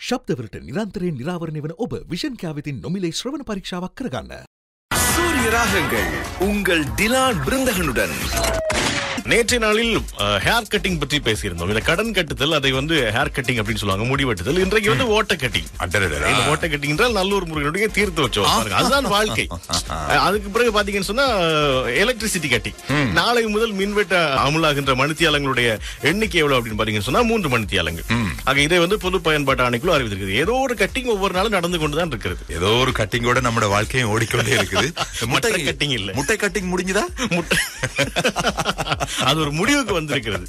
ශබ්දවලට නිරන්තරයෙන් නිරාවරණය වන ඔබ විෂන් කෑවිතින් නොමිලේ ශ්‍රවණ පරීක්ෂාවක් කරගන්න. சூரிய ராகங்கள் உங்கள் டிலான் பிருந்தகனுடன் நேற்றைய நாளில் ஹேர் கட்டிங் பற்றி பேசியிருந்தோம் இந்த கடன் கட்டுதல் அதை வந்து ஹேர் கட்டிங் அப்படின்னு சொல்லுவாங்க முடி வெட்டுதல் இன்றைக்கு வந்து ஓட்ட கட்டிங் இந்த ஓட்ட கட்டிங் என்றால் நல்லூர் முருகனுடைய தீர்த்து வச்சோம் பாருங்க. அதுதான் வாழ்க்கை அஹ், அதுக்கு பிறகு பாத்தீங்கன்னு சொன்னா எலக்ட்ரிசிட்டி கட்டிங் நாளை முதல் மின்வெட்ட அமுலாகின்ற மணித்தியாலங்களுடைய எண்ணிக்கை எவ்வளவு அப்படின்னு பாத்தீங்கன்னு சொன்னா மூன்று மணித்தியாலங்கள் ஆக இதை வந்து பொது பயன்பாட்டு ஆணைக்குள்ள அறிவித்திருக்குது ஏதோ ஒரு கட்டிங் ஒவ்வொரு நாளும் நடந்து கொண்டுதான் இருக்கிறது ஏதோ ஒரு கட்டிங்கோட நம்மட வாழ்க்கையும் ஓடிக்கொண்டே இருக்குது மற்ற cutting இல்ல. முட்டை கட்டிங் முடிஞ்சுதா முட்டை அது ஒரு முடிவுக்கு வந்திருக்கிறது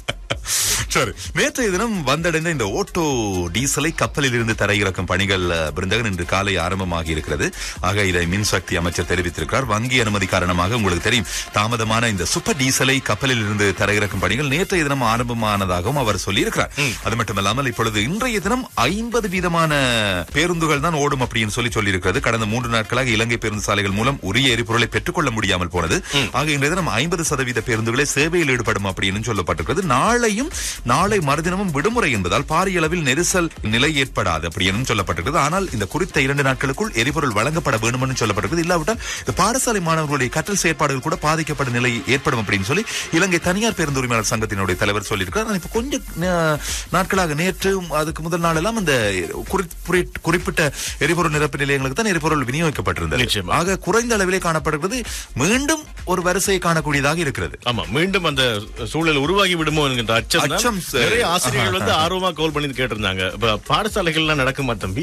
சரி நேற்றைய தினம் வந்தடைந்த இந்த ஓட்டோ டீசலை கப்பலில் இருந்து தரையிறக்கும் பணிகள் அஹ், பிருந்தகன் இன்று காலை ஆரம்பமாகி இருக்கிறது ஆக இதை மின்சக்தி அமைச்சர் தெரிவித்திருக்கிறார் வங்கி அனுமதி காரணமாக உங்களுக்கு தெரியும் தாமதமான இந்த சூப்பர் டீசலை கப்பலில் இருந்து தரையிறக்கும் பணிகள் நேற்றைய தினம் ஆரம்பமானதாகவும் அவர் சொல்லியிருக்கிறார் அது மட்டுமல்லாமல் இப்பொழுது இன்றைய தினம் ஐம்பது வீதமான பேருந்துகள் தான் ஓடும் அப்படின்னு சொல்லி சொல்லியிருக்கிறது கடந்த மூன்று நாட்களாக இலங்கை பேருந்து சாலைகள் மூலம் உரிய எரிபொருளை பெற்றுக்கொள்ள முடியாமல் போனது ஆக இன்றைய தினம் ஐம்பது சதவீத பேருந்துகளே சேவையில் ஈடுபடும் அப்படின்னு சொல்லப்பட்டிருக்கிறது நாளையும் நாளை மறுதினமும் விடுமுறை என்பதால் பாரிய அளவில் நெரிசல் நிலை ஏற்படாது அப்படின்னு சொல்லப்பட்டிருக்கிறது ஆனால் இந்த குறித்த இரண்டு நாட்களுக்குள் எரிபொருள் வழங்கப்பட வேண்டும் என்று சொல்லப்பட்டிருக்கிறது இல்லாவிட்டால் இந்த பாடசாலை மாணவர்களுடைய கற்றல் செயற்பாடுகள் கூட பாதிக்கப்படும் நிலை ஏற்படும் அப்படின்னு சொல்லி இலங்கை தனியார் பேருந்து உரிமையாளர் சங்கத்தினுடைய தலைவர் சொல்லியிருக்கார் ஆனால் இப்ப கொஞ்சம் நா- நாட்களாக நேற்று அதுக்கு முதல் நாள் எல்லாம் இந்த குறி- குறி- குறிப்பிட்ட எரிபொருள் நிரப்பு நிலையங்களுக்கு தான் எரிபொருள் விநியோகிக்கப்பட்டிருந்தது நிச்சயமா. ஆக குறைந்த அளவிலே காணப்படுகிறது மீண்டும் ஒரு வரிசையை காணக்கூடியதாக இருக்கிறது ஆமா மீண்டும் அந்த சூழல் உருவாகி விடுமோ என்கின்ற அச்சம் தான் அச்சம் சரி. நிறைய ஆசிரியர்கள் வந்து ஆர்வமா கால் பண்ணி கேட்டிருந்தாங்க இப்ப பாடசாலைகள்லாம் நடக்குமா தம்பி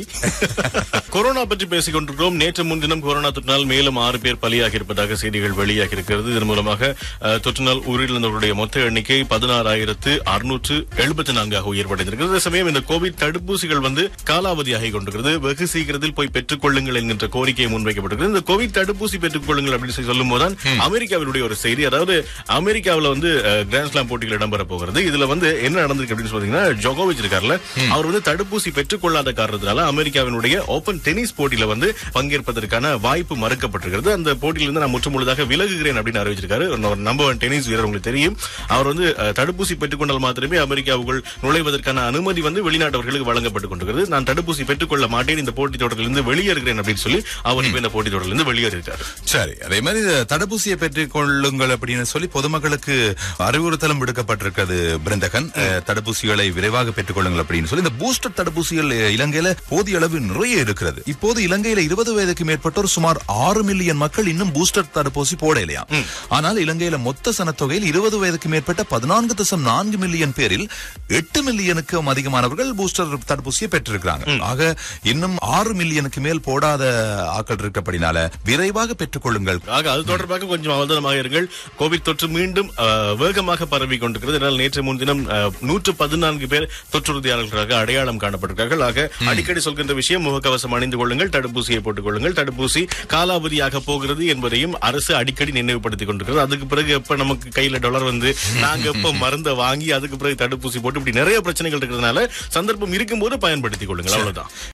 கொரோனா பற்றி பேசிக் கொண்டிருக்கிறோம் நேற்று முன்தினம் கொரோனா தொற்றினால் மேலும் ஆறு பேர் பலியாகி இருப்பதாக செய்திகள் வெளியாகி இருக்கிறது இதன் மூலமாக அஹ், தொற்றினால் உயிரிழந்தவர்களுடைய மொத்த எண்ணிக்கை பதினாறாயிரத்து அறுநூற்று எழுபத்தி நான்காக உயர்வடைந்திருக்கிறது அதே சமயம் இந்த கோவிட் தடுப்பூசிகள் வந்து காலாவதியாகி கொண்டிருக்கிறது வெகு சீக்கிரத்தில் போய் பெற்றுக் கொள்ளுங்கள் என்கின்ற கோரிக்கை முன்வைக்கப்பட்டிருக்கிறது இந்த கோவிட் தடுப்பூசி பெற்றுக் கொள்ளுங்கள் அப்படின்னு சொல்லி சொல்லும் போதுதான் அமெரிக்காவினுடைய ஒரு செய்தி அதாவது அமெரிக்காவில் வந்து கிராண்ட் ஸ்லாம் போட்டிகள் இடம்பெற போகிறது இதுல வந்து என்ன நடந்திருக்கு அப்படின்னு சொன்னீங்கன்னா ஜோகோவிச் இருக்கார்ல அவர் வந்து தடுப்பூசி பெற்றுக் கொள்ளாத காரணத்தினால அமெரிக்காவினுடைய ஓபன் டென்னிஸ் போட்டியில வந்து பங்கேற்பதற்கான வாய்ப்பு மறுக்கப்பட்டிருக்கிறது அந்த போட்டியிலிருந்து நான் முற்றுமுழுதாக விலகுகிறேன் அப்படின்னு அறிவிச்சிருக்காரு நம்பர் ஒன் டென்னிஸ் வீரர் உங்களுக்கு தெரியும் அவர் வந்து அஹ், தடுப்பூசி பெற்றுக்கொண்டால் மாத்திரமே அமெரிக்காவுக்குள் நுழைவதற்கான அனுமதி வந்து வெளிநாட்டவர்களுக்கு வழங்கப்பட்டுக் கொண்டிருக்கிறது நான் தடுப்பூசி பெற்றுக்கொள்ள மாட்டேன் இந்த போட்டி தொடரிலிருந்து வெளியேறுகிறேன் அப்படின்னு சொல்லி அவர் இப்ப இந்த போட்டி தொடரிலிருந்து வெளியேறிருக்காரு சரி அதே மாதிரி இந்த தடுப்பூசியை பெற்றுக் கொள்ளுங்கள் அப்படின்னு சொல்லி பொதுமக்களுக்கு அறிவுறுத்தலும் விடுக்கப்பட்டிருக்கிறது பிருந்தகன் அஹ், தடுப்பூசிகளை விரைவாக பெற்றுக் கொள்ளுங்கள் அப்படின்னு சொல்லி இந்த பூஸ்டர் தடுப்பூசிகள் அஹ், இலங்கையில போதிய அளவு நிறைய இருக்கிறது இப்போது இலங்கையில இருபது வயதுக்கு மேற்பட்டோர் சுமார் ஆறு மில்லியன் மக்கள் இன்னும் பூஸ்டர் தடுப்பூசி போட இல்லையா ஆனால் இலங்கையில மொத்த சனத்தொகையில் இருபது வயதுக்கு மேற்பட்ட பதினான்கு தசம் நான்கு மில்லியன் பேரில் எட்டு மில்லியனுக்கும் அதிகமானவர்கள் பூஸ்டர் தடுப்பூசியை பெற்றிருக்கிறாங்க ஆக இன்னும் ஆறு மில்லியனுக்கு மேல் போடாத ஆக்கள் இருக்கப்படினால விரைவாக பெற்றுக் கொள்ளுங்கள் ஆக அது தொடர்பாக கொஞ்சம் அவதானமாக இருங்கள் கோவிட் தொற்று மீண்டும் அஹ், வேகமாக பரவி கொண்டிருக்கிறது இதனால் நேற்று முன்தினம் நூற்று பதினான்கு பேர் தொற்றுறுதியாளர்களாக அடையாளம் காணப்பட்டிருக்கிறார்கள் ஆக அடிக்கடி சொல்கின்ற விஷயம் முகக்கவசம் அணிந்து கொள்ளுங்கள் தடுப்பூசியை போட்டுக் கொள்ளுங்கள் தடுப்பூசி காலாவதியாக போகிறது என்பதையும் அரசு அடிக்கடி நினைவுபடுத்திக் கொண்டிருக்கிறது அதுக்கு பிறகு எப்ப நமக்கு கையில டாலர் வந்து நாங்க எப்ப மருந்தை வாங்கி அதுக்கு பிறகு தடுப்பூசி போட்டு இப்படி நிறைய பிரச்சனைகள் இருக்கிறதுனால சந்தர்ப்பம் இருக்கும்போது பயன்படுத்திக் கொள்ளுங்கள் அவ்வளவுதான்